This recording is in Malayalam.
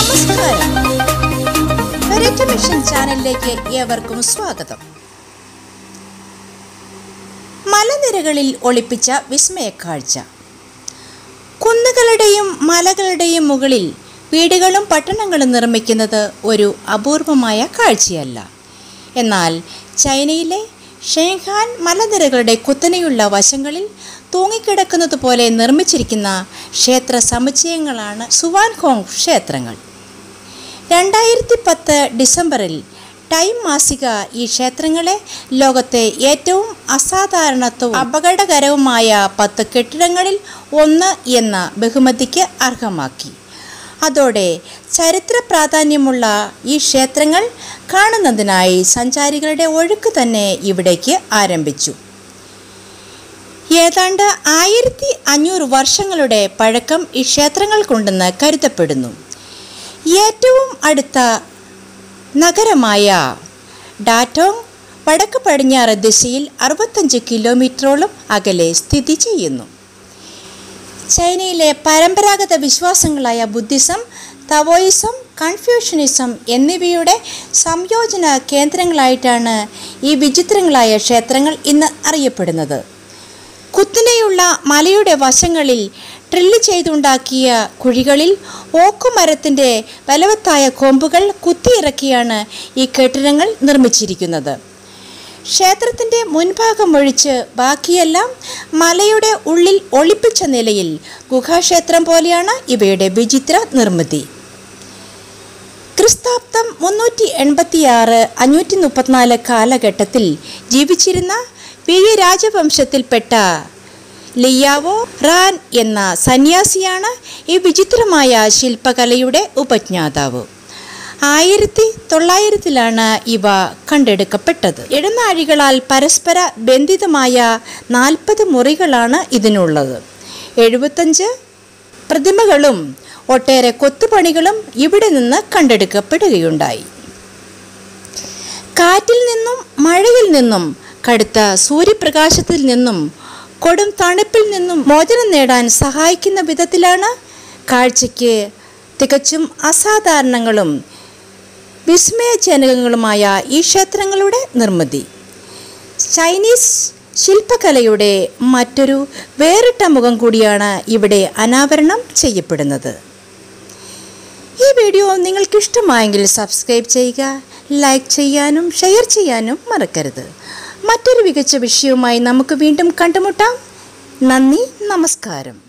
നമസ്കാരം വെറൈറ്റി മിഷൻ ചാനലിലേക്ക് ഏവർക്കും സ്വാഗതം മലനിരകളിൽ ഒളിപ്പിച്ച വിസ്മയക്കാഴ്ച കുന്നുകളുടെയും മലകളുടെയും മുകളിൽ വീടുകളും പട്ടണങ്ങളും നിർമ്മിക്കുന്നത് ഒരു അപൂർവമായ കാഴ്ചയല്ല എന്നാൽ ചൈനയിലെ ഷെയ്ഹാൻ മലനിരകളുടെ കുത്തനെയുള്ള വശങ്ങളിൽ തൂങ്ങിക്കിടക്കുന്നത് പോലെ നിർമ്മിച്ചിരിക്കുന്ന ക്ഷേത്ര സമുച്ചയങ്ങളാണ് സുവാൻഹോങ് ക്ഷേത്രങ്ങൾ രണ്ടായിരത്തി പത്ത് ഡിസംബറിൽ ടൈം മാസിക ഈ ക്ഷേത്രങ്ങളെ ലോകത്തെ ഏറ്റവും അസാധാരണത്വവും അപകടകരവുമായ പത്ത് കെട്ടിടങ്ങളിൽ ഒന്ന് എന്ന ബഹുമതിക്ക് അർഹമാക്കി അതോടെ ചരിത്ര പ്രാധാന്യമുള്ള ഈ ക്ഷേത്രങ്ങൾ കാണുന്നതിനായി സഞ്ചാരികളുടെ ഒഴുക്ക് തന്നെ ഇവിടേക്ക് ആരംഭിച്ചു ഏതാണ്ട് ആയിരത്തി അഞ്ഞൂറ് വർഷങ്ങളുടെ പഴക്കം ഈ ക്ഷേത്രങ്ങൾക്കുണ്ടെന്ന് കരുതപ്പെടുന്നു ഏറ്റവും അടുത്ത നഗരമായ ഡാറ്റോങ് വടക്ക് പടിഞ്ഞാറ് ദിശയിൽ അറുപത്തഞ്ച് കിലോമീറ്ററോളം അകലെ സ്ഥിതി ചെയ്യുന്നു ചൈനയിലെ പരമ്പരാഗത വിശ്വാസങ്ങളായ ബുദ്ധിസം തവോയിസം കൺഫ്യൂഷനിസം എന്നിവയുടെ സംയോജന കേന്ദ്രങ്ങളായിട്ടാണ് ഈ വിചിത്രങ്ങളായ ക്ഷേത്രങ്ങൾ ഇന്ന് അറിയപ്പെടുന്നത് കുത്തനെയുള്ള മലയുടെ വശങ്ങളിൽ ഡ്രില്ല് ചെയ്തുണ്ടാക്കിയ കുഴികളിൽ ഓക്കുമരത്തിൻ്റെ ബലവത്തായ കൊമ്പുകൾ കുത്തിയിറക്കിയാണ് ഈ കെട്ടിടങ്ങൾ നിർമ്മിച്ചിരിക്കുന്നത് ക്ഷേത്രത്തിൻ്റെ മുൻഭാഗം ഒഴിച്ച് ബാക്കിയെല്ലാം മലയുടെ ഉള്ളിൽ ഒളിപ്പിച്ച നിലയിൽ ഗുഹാക്ഷേത്രം പോലെയാണ് ഇവയുടെ വിചിത്ര നിർമ്മിതി ക്രിസ്താബ്ദം മുന്നൂറ്റി എൺപത്തിയാറ് അഞ്ഞൂറ്റി മുപ്പത്തിനാല് കാലഘട്ടത്തിൽ ജീവിച്ചിരുന്ന വിഴി രാജവംശത്തിൽപ്പെട്ട ലിയാവോ റാൻ എന്ന സന്യാസിയാണ് ഈ വിചിത്രമായ ശില്പകലയുടെ ഉപജ്ഞാതാവ് ആയിരത്തി തൊള്ളായിരത്തിലാണ് ഇവ കണ്ടെടുക്കപ്പെട്ടത് ഇടനാഴികളാൽ പരസ്പര ബന്ധിതമായ നാൽപ്പത് മുറികളാണ് ഇതിനുള്ളത് എഴുപത്തഞ്ച് പ്രതിമകളും ഒട്ടേറെ കൊത്തുപണികളും ഇവിടെ നിന്ന് കണ്ടെടുക്കപ്പെടുകയുണ്ടായി കാറ്റിൽ നിന്നും മഴയിൽ നിന്നും കടുത്ത സൂര്യപ്രകാശത്തിൽ നിന്നും കൊടും തണുപ്പിൽ നിന്നും മോചനം നേടാൻ സഹായിക്കുന്ന വിധത്തിലാണ് കാഴ്ചയ്ക്ക് തികച്ചും അസാധാരണങ്ങളും വിസ്മയജനകങ്ങളുമായ ഈ ക്ഷേത്രങ്ങളുടെ നിർമ്മിതി ചൈനീസ് ശില്പകലയുടെ മറ്റൊരു വേറിട്ട മുഖം കൂടിയാണ് ഇവിടെ അനാവരണം ചെയ്യപ്പെടുന്നത് ഈ വീഡിയോ നിങ്ങൾക്ക് ഇഷ്ടമായെങ്കിൽ സബ്സ്ക്രൈബ് ചെയ്യുക ലൈക്ക് ചെയ്യാനും ഷെയർ ചെയ്യാനും മറക്കരുത് മറ്റൊരു മികച്ച വിഷയവുമായി നമുക്ക് വീണ്ടും കണ്ടുമുട്ടാം നന്ദി നമസ്കാരം